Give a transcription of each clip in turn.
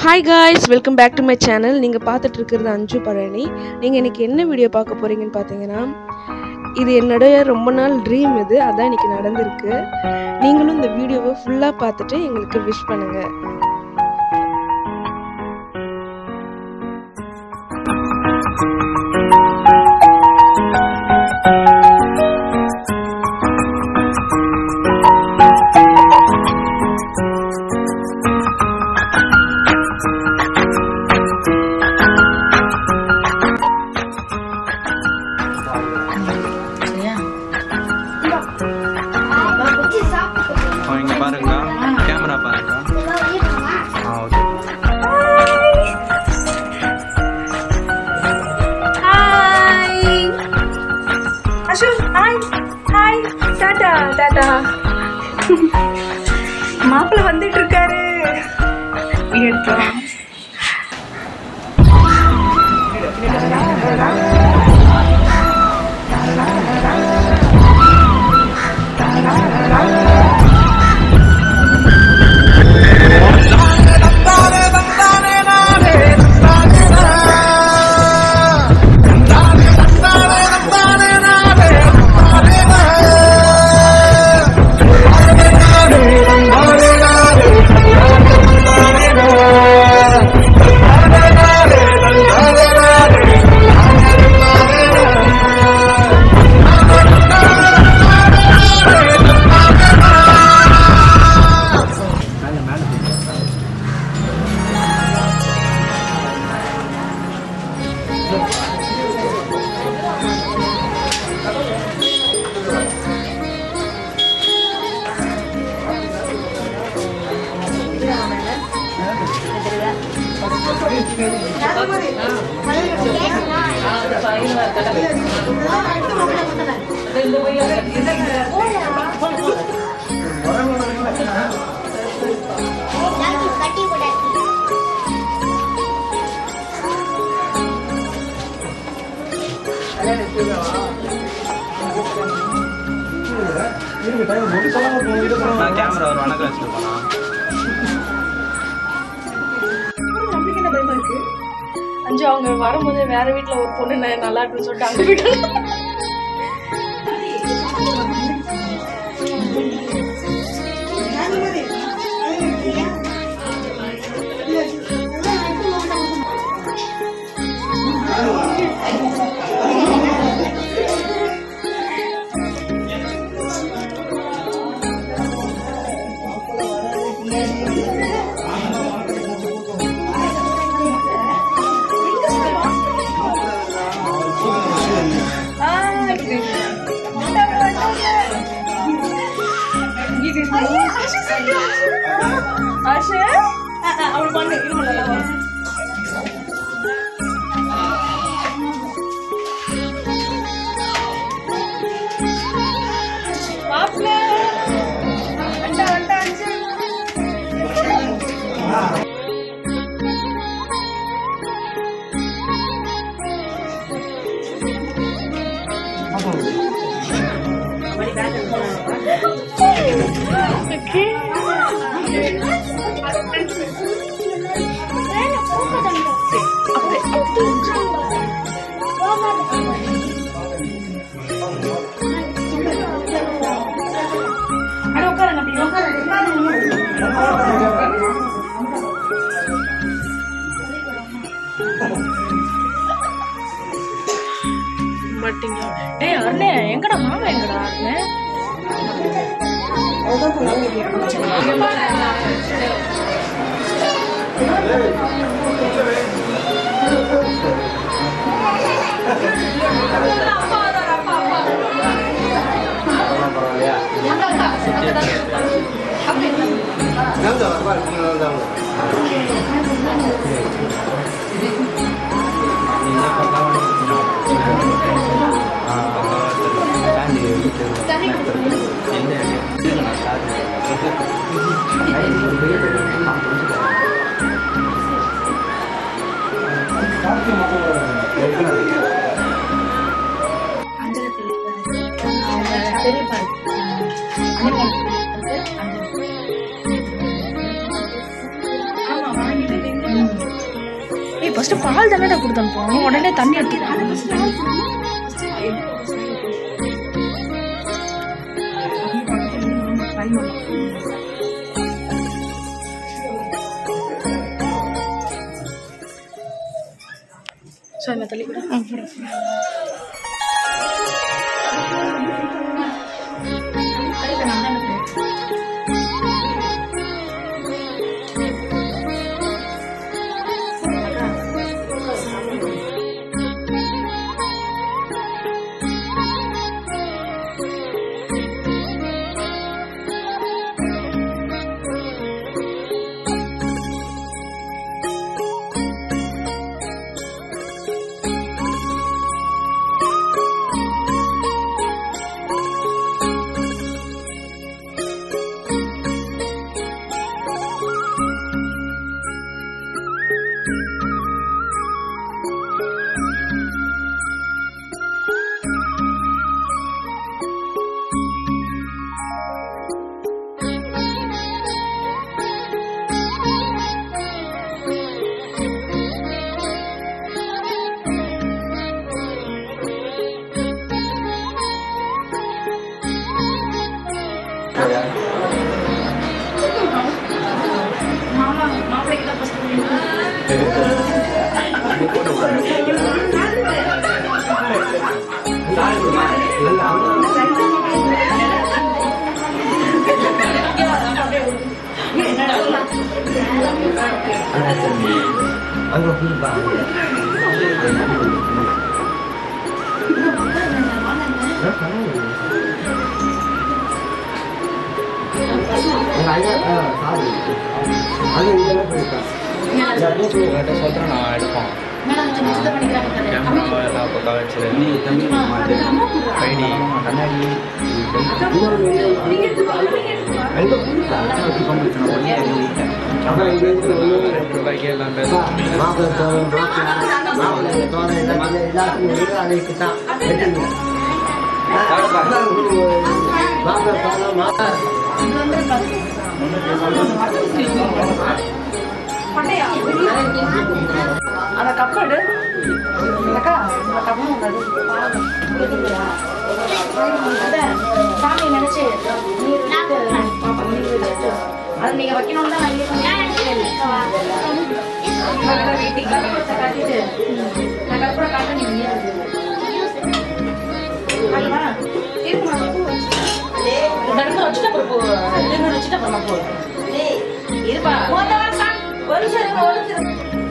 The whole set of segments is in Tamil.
Hi guys welcome back to my channel நீங்கள் பார்த்துட்டு இருக்கிறது அஞ்சு பழனி நீங்கள் இன்னைக்கு என்ன வீடியோ பார்க்க போகிறீங்கன்னு பார்த்தீங்கன்னா இது என்னுடைய ரொம்ப நாள் ட்ரீம் இது அதான் இன்னைக்கு நடந்திருக்கு நீங்களும் இந்த வீடியோவை ஃபுல்லாக பார்த்துட்டு எங்களுக்கு விஷ் பண்ணுங்கள் சரியா அவன் இங்க பாருங்கக்கா கேமரா பாருங்கக்கா ஆ okay hi Ashu hi hi tata tata மாப்பிள்ள வந்துட்டு இருக்காரு எடுத்தோம் நான் கேமரா ஒரு வணக்கம் வச்சுட்டு போனா அஞ்சு அவங்க வரும்போது வேற வீட்டில் ஒரு பொண்ணு ந- நல்லா இருக்குன்னு சொல்லிட்டு அங்கே வீட்டில் அஷு அவள் பண்ணு இருமல மாப்பிள்ள வண்டா வண்டா அஞ்சு அட உட்காருங்க அப்படி உட்காருங்க மாட்டீங்களா டேய் அண்ணே எங்கடா மாமா எங்கடா அண்ணே ஆமா வாங்கிட்டு ஃபர்ஸ்ட் பால் தானடா கொடுத்து அனுப்புவோம் உடனே தண்ணி எடுத்துக்கலாம் சார் தள்ளி கூட உங்கள்கிட்ட சொல்கிறேன் நான் எடுப்போம் கேமரா எல்லாம் பக்கம் வச்சு ஐடி ரெண்டு ரூபாய்க்கு எல்லாம் பேசுவோம் அந்த கப் எடு அக்கா அந்த கப்பும் சாமி நினைச்சு நீர் விட்டு, பாப்பா, நீர் விட்டு. அது நீங்க வைக்கணும் தான் வீட்டுக்கு கற்பூரத்தை காட்டிட்டு நான் கற்பூரம் காட்ட நீங்க நீர் விட்டு. ஆமா. இருக்குமா? இந்த இடத்துல வச்சுட்டு அப்புறம் போ. இன்னொரு வச்சுட்டு அப்புறமா போ. இருப்பா. ஒரு நிமிஷம் ஒரு நிமிஷம் ஒரு நிமிஷம்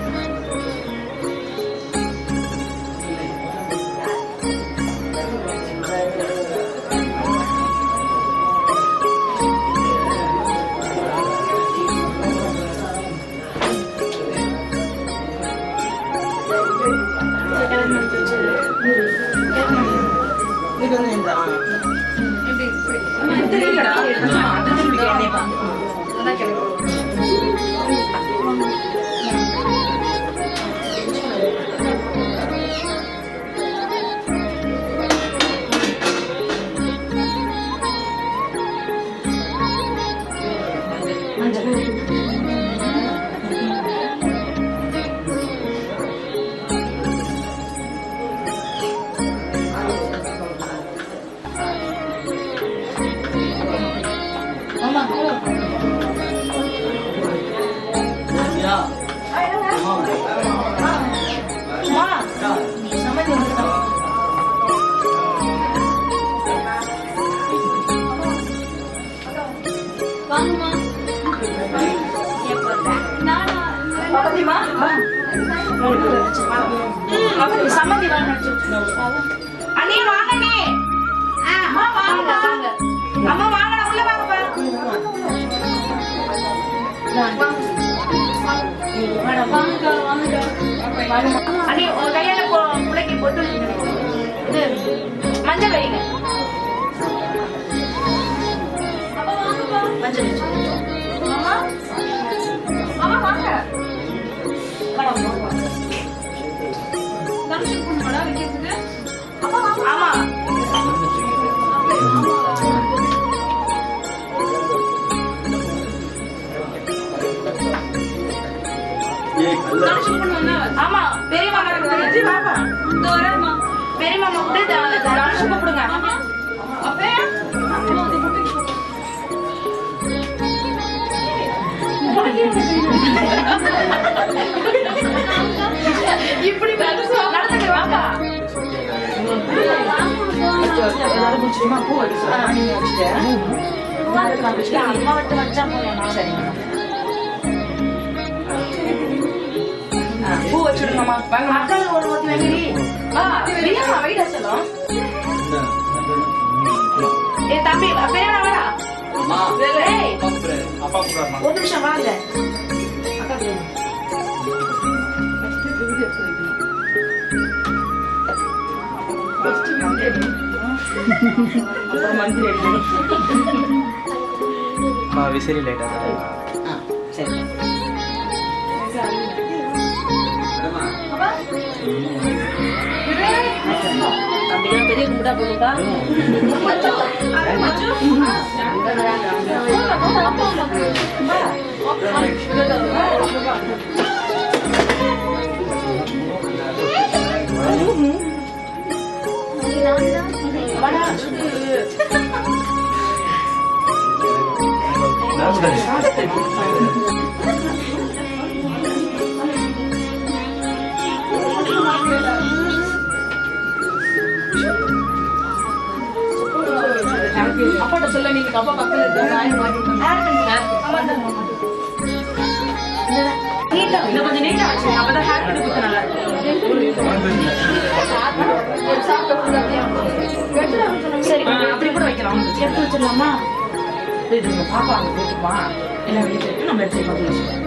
சம்மதி அண்ணே வாங்கண்ணே அம்மா வாங்க அம்மா வாங்கடா உள்ள வாங்கப்பா அண்ணே உங்க கையால பொ- பிள்ளைக்கு பொட்டு இது மஞ்சள் வைங்க மஞ்சள் வச்சு. அம்மா அம்மா வாங்க வாடா, வாங்க. ஆமா ஏ ஆமா பெரிய மாமா இருக்கு பாப்பா இந்த வரமா பெரிய மாமா கூட தனுஷ் கூப்பிடுங்க அப்பே இப்படி நடந்துட்டு வாப்பா எல்லாரும் கொஞ்சமா பூ வச்சு நீங்க வச்சுட்டு அம்மா விட்டு வச்சா போதும் சரிங்க பூ வச்சுடுங்கம்மா வாங்க மக்கள் ஒரு ஒரு வெங்கடி வா வெளியம்மா வெயிட் வச்சலாம் ஏ தம்பி பேரா வாடா அம்மா ஏய் அப்பா கூப்பிடுறாருமா ஒரு நிமிஷம் வாங்க அக்கா பேரு அப்புறம் மந்திரி அம்மா விசிறி லைட்டா சரி அப்படியே பெரிய கும்பிட்டா போதுப்பா அப்பாட்ட சொல்ல நீங்க அப்பா பக்கத்துல இருக்க ஆயிரம் இன்னும் கொஞ்சம் நீட்டா வச்சு அப்பதான் ஹேர் கட் குத்த நல்லா இருக்கும் சரி அப்படி கூட வைக்கலாம் எடுத்து வச்சிடலாமா இது உங்க பாப்பா அங்க போட்டுப்பா எல்லாம் வெளியே போயிட்டு நம்ம எடுத்து பார்த்து வச்சுக்கலாம்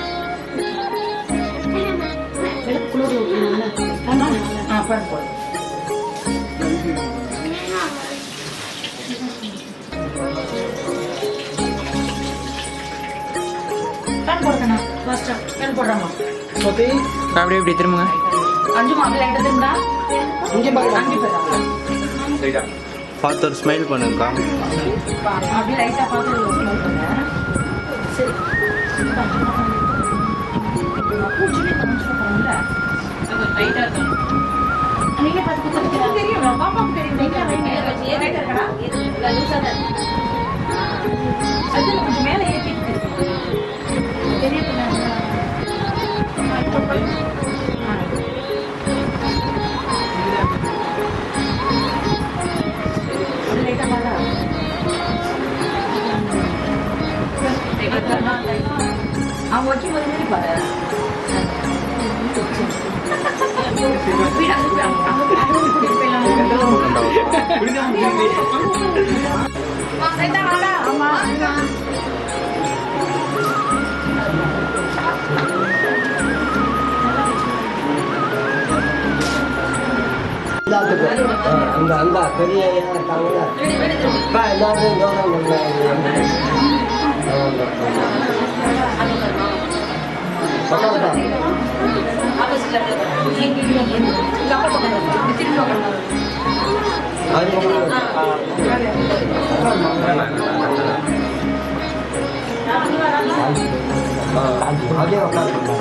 ஆ பாரு போடு பேன் போடுறேண்ணா ஃபர்ஸ்ட் பேன் போடுறேம்மா அப்படியே இப்படி திரும்புங்க அஞ்சுமா அப்படி லைட்டா திரும்பா அஞ்சு அஞ்சு பேரா பார்த்து ஒரு ஸ்மைல் பண்ணுங்கக்கா அப்படியே லைட்டா பார்த்து ஸ்மெல் பண்ணுங்க சரி பூச்சிலே காமிச்சு போறோம்ல லைட்டா இருக்கும் நீங்க பார்த்து குத்துறது தெரியும் பாப்பாக்கு தெரியும் லைட்டா வைங்க ஏன் லைட்டா இருக்கடா இது லூசா தான் அது கொஞ்சம் மேல ஏத்திட்டு பெரிய பிள்ளை லைட்டா பாடா அவங்க வைக்கும் போது மாதிரி பாரு எல்லாத்துக்கும் ஆ, அந்த அந்த பெரிய ஐயா இருக்காங்கல்ல அப்பா எல்லாரும் யோகா பண்ணாங்க பக்கம் அது அதே உட்காந்து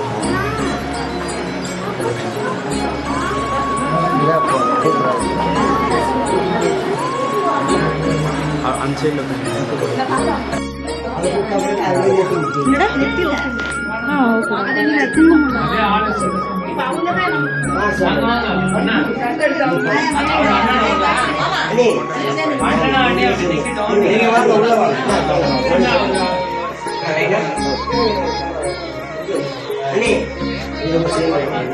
அந்த சைடில் நீங்க வாங்க உள்ள வாங்க அண்ணே இது செய்யுங்க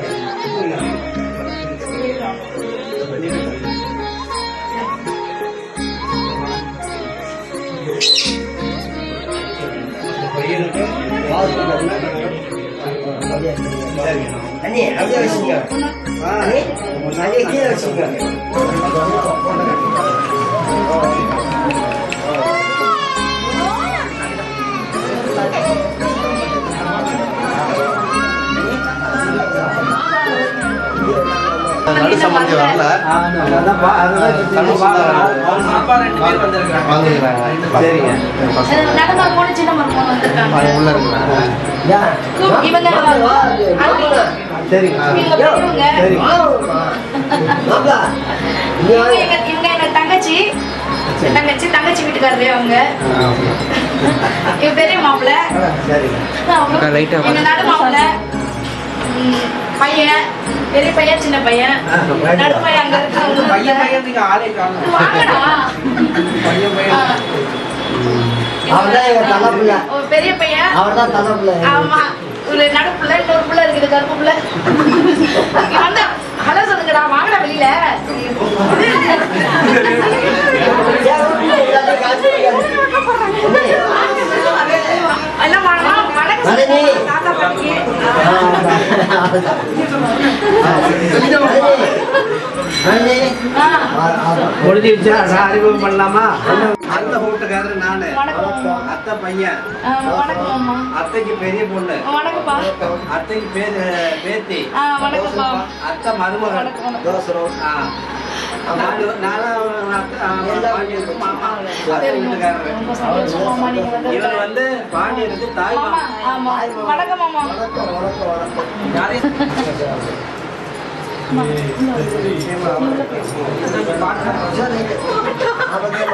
அண்ணே அப்படியே வச்சுங்க அண்ணே நிறைய கீழே வச்சுங்க நடு சம்பந்தி வரல அதான் பா- அதுதான் தனுஷ் அப்பா ரெண்டு பேர் வந்திருக்காங்க வந்துருக்காங்க சரிங்க நடந்தா போன சின்ன மருமகன் வந்திருக்காங்க அது உள்ள இருக்கிறாங்க ஏன்? இவங்க ஆண்டி. சரிங்க இவங்க பெரியவங்க சரிங்க மாப்பிள, இங்க இவங்க வாங்க. எங்க இவங்க எங்க தங்கச்சி தங்கச்சி தங்கச்சி வீட்டுக்காரரு அவங்க இவ பெரிய மாப்பிள்ள சரிங்க அவங்க லைட்டா எங்க நடு மாப்பிள்ள ம், பையன் பெரிய பையன் சின்ன பையன் நடு பையன் அங்க பையன் இருக்காங்க பையன் நீங்க ஆளே காணும் வாங்கடா பையன் ஆ. பையன் அவர்தான் எங்க தலை பிள்ளை. ஒரு பெரிய பையன் அவர்தான் தலை பிள்ளை. ஆமா ஒரு நடுப்புல இன்னொரு புள்ள இருக்குது கருப்பு புள்ள இங்க வந்து ஹலோ சொல்லுங்கடா வாங்கடா வெளியில ஏன் வீட்டுல எல்லாத்தையும் காசு வைக்காது? எல்லாம் வணக்கம் வணக்கம் மதனி. சொல்லுங்க, தாத்தா பாட்டிக்கு ஆ, மணி. ஆ, ஆ, ஆ. முடிஞ்சிருச்சா நான் அறிமுகம் பண்ணலாமா அந்த வீட்டுக்காரர் நானு வணக்கம் மாமா. அத்தை பையன் ஆ, வணக்கம் மாமா அத்தைக்கு பெரிய பொண்ணு வணக்கம்ப்பா அத்தைக்கு பேர் பேத்தி ஆ, வணக்கம்ப்பா அத்தை மருமகன் வணக்கம் வணக்கம் தோசரம். ஆ. நானு- நானும் அத்தை- ஆ, பாண்டியனுக்கு மாமா அத்தை சரிங்க. வீட்டுக்காரரு ரொம்ப சந்தோஷம் மாமா நீங்க இவர் வந்து வந்து பாண்டியனுக்கு தாய் மாமா ஆமா வணக்கம் மாமா வணக்கம் வணக்கம் வணக்கம் யாரையும் சரி. அவர்தான்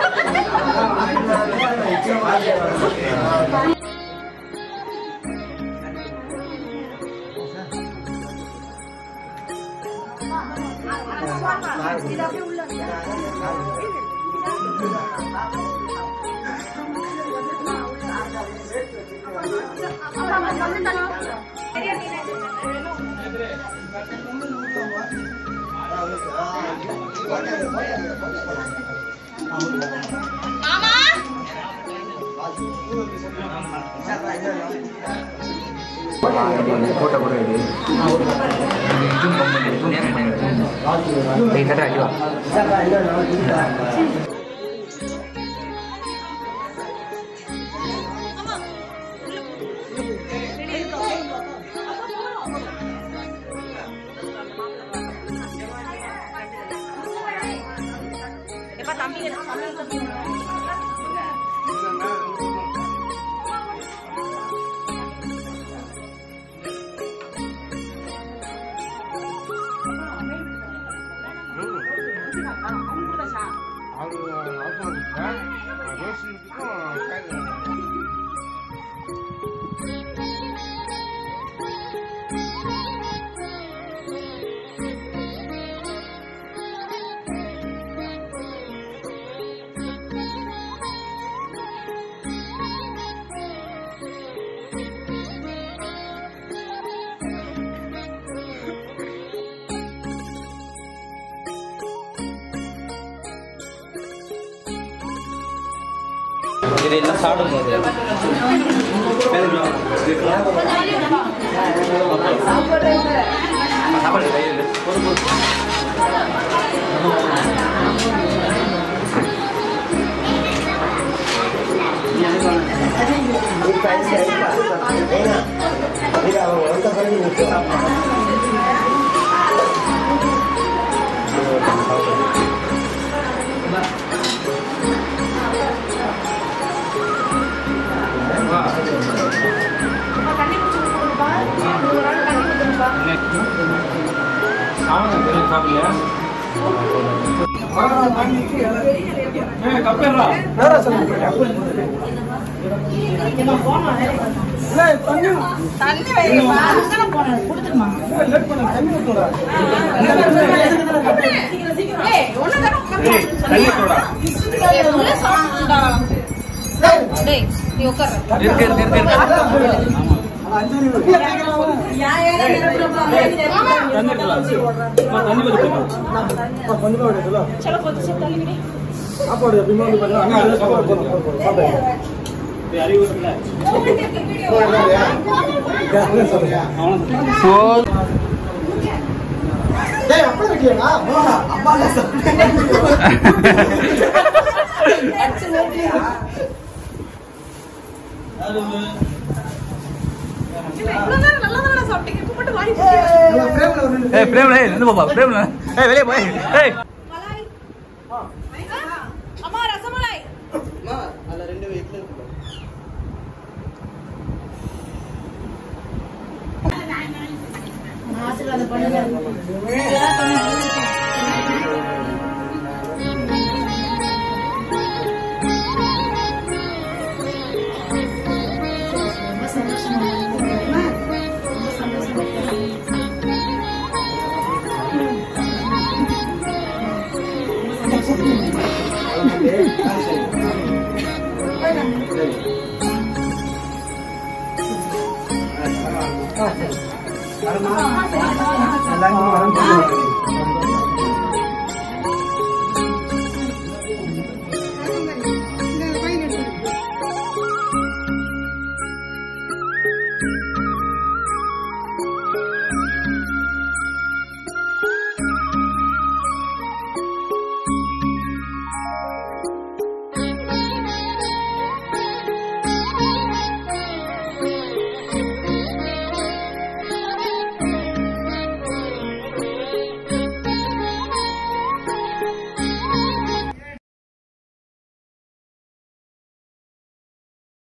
இது என்ன சாப்பிடும்போது இப்ப ஐஸ் ஐஸ் ஏங்க இது அவங்க வந்த பிறகு நிற்கும் தண்ணி குடிச்சு கொடுப்பா ஒரு நாள் தண்ணி கொடுத்துருப்பா தண்ணி வைப்பா அங்கே போனேன் கொடுத்துருமா ஏய் ஒண்ணு டேய் நீ உட்கார் இருக்கு இருக்கு இருக்கு இருக்கு இவ்வளவு நேரம் நல்லா தானே சாப்பிட்டீங்க இப்ப மட்டும் வாங்கி ஏய் பிரேம் ஏய் நின்னு பாப்பா பிரேம் ஏய் வெளிய போய் ஏய் எல்லாருக்கும் வரம் சொல்லுவாங்க